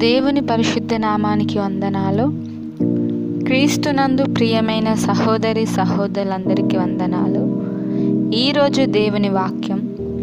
దేవుని పరిశుద్ధ నామానికి వందనాలు క్రీస్తునందు ప్రియమైన సహోదరి సహోదరులందరికీ వందనాలు ఈరోజు దేవుని వాక్యం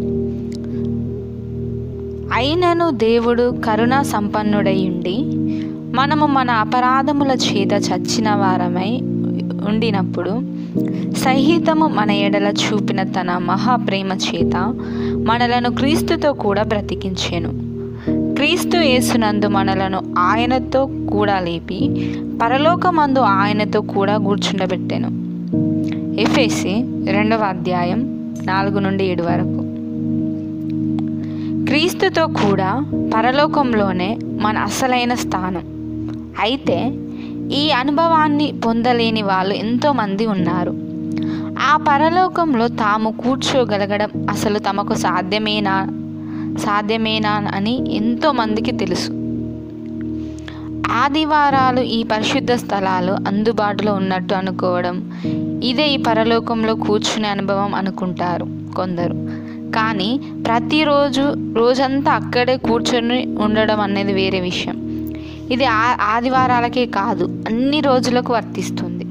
అయినను దేవుడు కరుణా సంపన్నుడై ఉండి మనము మన అపరాధముల చేత చచ్చిన వారమై ఉండినప్పుడు సహితము మన ఎడల చూపిన తన మహాప్రేమ చేత మనలను క్రీస్తుతో కూడా బ్రతికించెను క్రీస్తు యేసునందు మనలను ఆయనతో కూడా లేపి పరలోకమందు ఆయనతో కూడా కూర్చుండబెట్టెను ఎఫేసి రెండవ అధ్యాయం నాలుగు నుండి ఏడు వరకు క్రీస్తుతో కూడా పరలోకంలోనే మన అసలైన స్థానం అయితే ఈ అనుభవాన్ని పొందలేని వాళ్ళు ఎంతోమంది ఉన్నారు ఆ పరలోకంలో తాము కూర్చోగలగడం అసలు తమకు సాధ్యమేనా సాధ్యమేనా అని ఎంతోమందికి తెలుసు ఆదివారాలు ఈ పరిశుద్ధ స్థలాలు అందుబాటులో ఉన్నట్టు అనుకోవడం ఇదే ఈ పరలోకంలో కూర్చునే అనుభవం అనుకుంటారు కొందరు కానీ ప్రతిరోజు రోజంతా అక్కడే కూర్చొని ఉండడం అనేది వేరే విషయం ఇది ఆ ఆదివారాలకే కాదు అన్ని రోజులకు వర్తిస్తుంది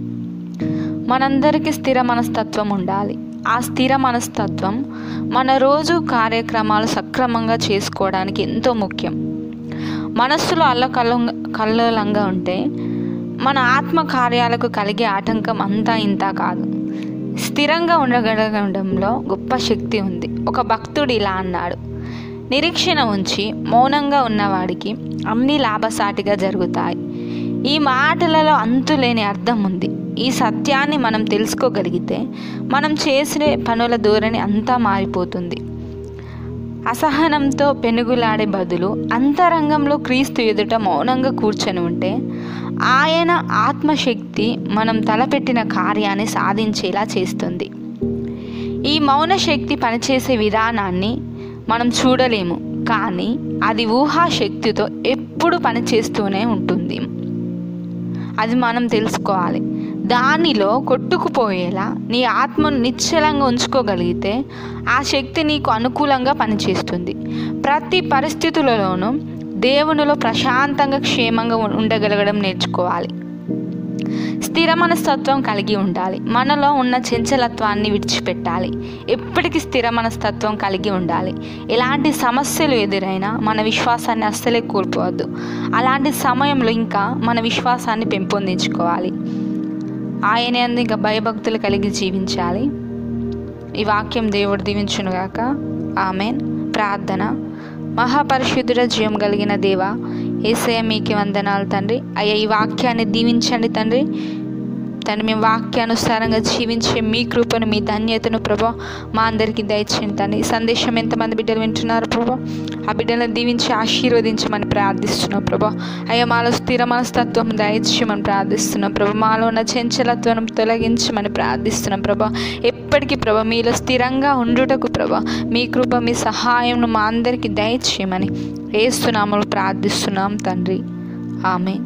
మనందరికీ స్థిర మనస్తత్వం ఉండాలి ఆ స్థిర మనస్తత్వం మన రోజు కార్యక్రమాలు సక్రమంగా చేసుకోవడానికి ఎంతో ముఖ్యం మనస్సులో అల్లకల్లం కల్లోలంగా ఉంటే మన ఆత్మ కార్యాలకు కలిగే ఆటంకం అంతా ఇంత కాదు స్థిరంగా ఉండగలగడంలో గొప్ప శక్తి ఉంది ఒక భక్తుడు ఇలా అన్నాడు నిరీక్షణ ఉంచి మౌనంగా ఉన్నవాడికి అన్ని లాభసాటిగా జరుగుతాయి ఈ మాటలలో అంతులేని అర్థం ఉంది ఈ సత్యాన్ని మనం తెలుసుకోగలిగితే మనం చేసే పనుల ధోరణి అంతా మారిపోతుంది అసహనంతో పెనుగులాడే బదులు అంతరంగంలో క్రీస్తు ఎదుట మౌనంగా కూర్చొని ఉంటే ఆయన ఆత్మశక్తి మనం తలపెట్టిన కార్యాన్ని సాధించేలా చేస్తుంది ఈ మౌన శక్తి పనిచేసే విధానాన్ని మనం చూడలేము కానీ అది ఊహాశక్తితో ఎప్పుడు పనిచేస్తూనే ఉంటుంది అది మనం తెలుసుకోవాలి దానిలో కొట్టుకుపోయేలా నీ ఆత్మను నిశ్చలంగా ఉంచుకోగలిగితే ఆ శక్తి నీకు అనుకూలంగా పనిచేస్తుంది ప్రతి పరిస్థితులలోనూ దేవునిలో ప్రశాంతంగా క్షేమంగా ఉండగలగడం నేర్చుకోవాలి స్థిర మనస్తత్వం కలిగి ఉండాలి మనలో ఉన్న చంచలత్వాన్ని విడిచిపెట్టాలి ఎప్పటికీ స్థిర మనస్తత్వం కలిగి ఉండాలి ఎలాంటి సమస్యలు ఎదురైనా మన విశ్వాసాన్ని అస్సలే కోల్పోవద్దు అలాంటి సమయంలో ఇంకా మన విశ్వాసాన్ని పెంపొందించుకోవాలి ఆయన అందు ఇంకా భయభక్తులు కలిగి జీవించాలి ఈ వాక్యం దేవుడు దీవించునుగాక ఆమెన్ ప్రార్థన మహాపరిశుద్ధుడ జీవం కలిగిన దేవ ఏసయ మీకి వందనాలు తండ్రి అయ్యా ఈ వాక్యాన్ని దీవించండి తండ్రి తండ్రి మేము వాక్యానుసారంగా జీవించే మీ కృపను మీ ధన్యతను ప్రభా మా అందరికీ దయచేయండి తండ్రి ఈ సందేశం ఎంతమంది బిడ్డలు వింటున్నారు ప్రభా ఆ బిడ్డలను దీవించి ఆశీర్వదించమని ప్రార్థిస్తున్నాం ప్రభా అయ్యా మాలో స్థిర మనస్తత్వం దయచేయమని ప్రార్థిస్తున్నాం ప్రభా మాలో ఉన్న చంచలత్వం తొలగించమని ప్రార్థిస్తున్నాం ప్రభా ఎప్పటికీ ప్రభా మీలో స్థిరంగా ఉండుటకు ప్రభా మీ కృప మీ సహాయం మా అందరికీ దయచేయమని ఏస్తున్నాములు ప్రార్థిస్తున్నాం తండ్రి ఆమె